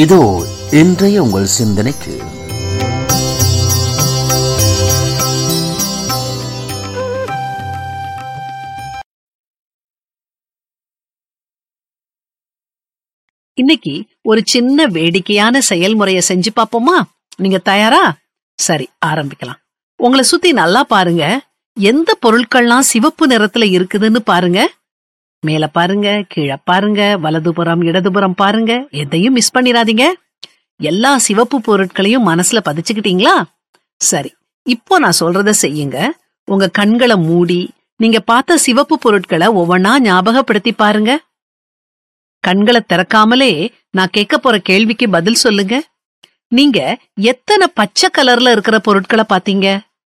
இதோ இன்றைய உங்கள் சிந்தனைக்கு இன்னைக்கு ஒரு சின்ன வேடிக்கையான செயல்முறைய செஞ்சு பாப்போமா நீங்க தயாரா சரி ஆரம்பிக்கலாம் உங்களை சுத்தி நல்லா பாருங்க எந்த பொருட்கள்லாம் சிவப்பு நிறத்துல இருக்குதுன்னு பாருங்க மேல பாருங்க கீழே பாருங்க வலதுபுறம் இடதுபுறம் பாருங்க எதையும் மிஸ் பண்ணிராதீங்க எல்லா சிவப்பு பொருட்களையும் மனசுல பதிச்சுக்கிட்டீங்களா சரி இப்போ நான் சொல்றத செய்யுங்க உங்க கண்களை மூடி நீங்க பார்த்த சிவப்பு பொருட்களை ஒவ்வொன்னா ஞாபகப்படுத்தி பாருங்க கண்களை திறக்காமலே நான் கேட்க போற கேள்விக்கு பதில் சொல்லுங்க நீங்க எத்தனை பச்சை கலர்ல இருக்கிற பொருட்களை பாத்தீங்க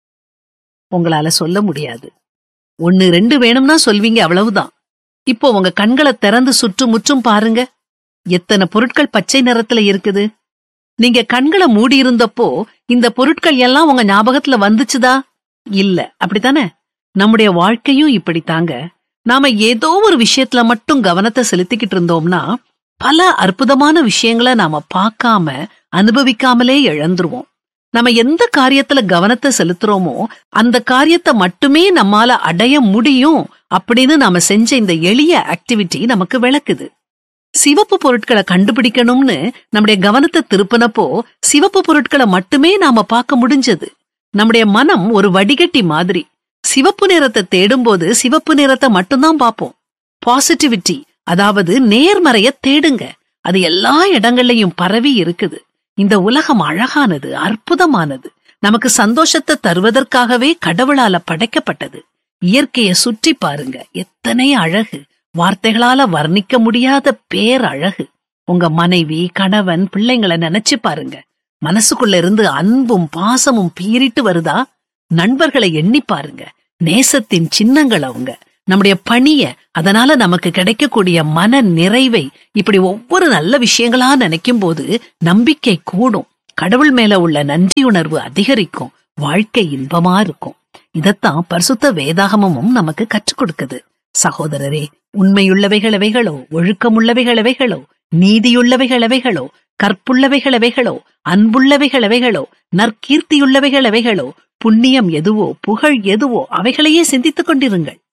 உங்களால சொல்ல முடியாது ஒன்னு ரெண்டு வேணும்னா சொல்வீங்க அவ்வளவுதான் இப்போ உங்க கண்களை திறந்து சுற்றும் முற்றும் பாருங்க எத்தனை பொருட்கள் பச்சை நிறத்துல இருக்குது நீங்க கண்களை மூடி இருந்தப்போ இந்த பொருட்கள் எல்லாம் உங்க ஞாபகத்துல வந்துச்சுதா இல்ல அப்படித்தானே நம்முடைய வாழ்க்கையும் இப்படித்தாங்க நாம ஏதோ ஒரு விஷயத்துல மட்டும் கவனத்தை செலுத்திக்கிட்டு இருந்தோம்னா பல அற்புதமான விஷயங்களை நாம பார்க்காம அனுபவிக்காமலே இழந்துருவோம் நம்ம எந்த காரியத்துல கவனத்தை செலுத்துறோமோ அந்த காரியத்தை மட்டுமே நம்மால அடைய முடியும் அப்படின்னு நாம செஞ்ச இந்த எளிய ஆக்டிவிட்டி நமக்கு விளக்குது சிவப்பு பொருட்களை கண்டுபிடிக்கணும்னு நம்முடைய கவனத்தை திருப்பினப்போ சிவப்பு பொருட்களை மட்டுமே நாம பார்க்க முடிஞ்சது நம்முடைய மனம் ஒரு வடிகட்டி மாதிரி சிவப்பு நிறத்தை தேடும்போது சிவப்பு நிறத்தை மட்டும்தான் பார்ப்போம் பாசிட்டிவிட்டி அதாவது நேர்மறைய தேடுங்க அது எல்லா இடங்கள்லயும் பரவி இருக்குது இந்த உலகம் அழகானது அற்புதமானது நமக்கு சந்தோஷத்தை தருவதற்காகவே கடவுளால படைக்கப்பட்டது இயற்கைய சுற்றி பாருங்க எத்தனை அழகு வார்த்தைகளால வர்ணிக்க முடியாத பேரழகு உங்க மனைவி கணவன் பிள்ளைங்களை நினைச்சு பாருங்க மனசுக்குள்ள இருந்து அன்பும் பாசமும் பீறிட்டு வருதா நண்பர்களை எண்ணி பாருங்க நேசத்தின் சின்னங்கள் அவங்க நம்முடைய பணிய அதனால நமக்கு கிடைக்கக்கூடிய மன நிறைவை இப்படி ஒவ்வொரு நல்ல விஷயங்களா நினைக்கும் போது நம்பிக்கை கூடும் கடவுள் மேல உள்ள நன்றியுணர்வு அதிகரிக்கும் வாழ்க்கை இன்பமா இருக்கும் இதத்தான் பரிசுத்த வேதாகமமும் நமக்கு கற்றுக் கொடுக்குது சகோதரரே உண்மையுள்ளவைகள் எவைகளோ ஒழுக்கமுள்ளவைகள் எவைகளோ நீதியுள்ளவைகள் எவைகளோ கற்புள்ளவைகள் எவைகளோ அன்புள்ளவைகள் எவைகளோ நற்கீர்த்தியுள்ளவைகள் எவைகளோ புண்ணியம் எதுவோ புகழ் எதுவோ அவைகளையே சிந்தித்துக் கொண்டிருங்கள்